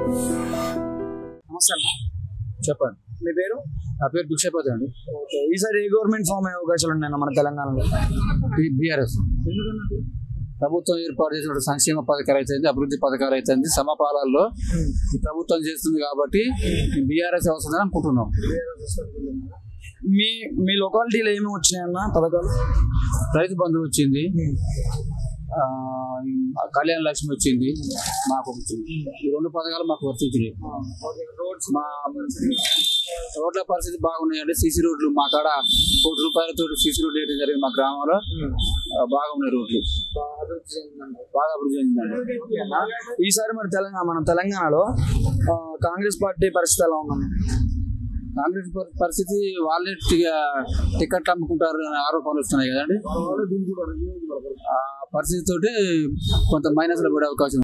నమస్తే అన్న చెప్పండి మీ పేరు నా పేరు భిక్షపతి అండి ఓకే ఈసారి ఏ గవర్నమెంట్ ఫామ్ అయ్యే అవకాశాలు ఉన్నాయి మన తెలంగాణలో బీఆర్ఎస్ ప్రభుత్వం ఏర్పాటు చేసిన సంక్షేమ పథకాలు అయితే అభివృద్ధి పథకాలు అయితే సమపాలల్లో ఈ ప్రభుత్వం చేస్తుంది కాబట్టి బీఆర్ఎస్ వస్తుందని అనుకుంటున్నాం మీ మీ లొకాలిటీలో ఏమి వచ్చినాయన్న పథకాలు రైతు బంధు వచ్చింది ఆ, కళ్యాణ లక్ష్మి వచ్చింది మాకు వచ్చింది ఈ రెండు పథకాలు మాకు వర్తించినాయి మా రోడ్ల పరిస్థితి బాగున్నాయండి సీసీ రోడ్లు మా కాడ కోటి రూపాయలతో సీసీ రోడ్లు వేయడం జరిగింది మా గ్రామంలో ఆ, బాగున్నాయి రోడ్లు బాగా అభివృద్ధి చెందిందండి ఈసారి మరి తెలంగాణ మన తెలంగాణలో ఆ, కాంగ్రెస్ పార్టీ పరిస్థితి ఎలా ఉందన్న కాంగ్రెస్ పరి- పరిస్థితి వాళ్ళే టి- టికెట్లు అమ్ముకుంటారు అనే ఆరోపణలు వస్తున్నాయి కదండి ఆ పరిస్థితి తోటి కొంత మైనస్ లో పడే అవకాశం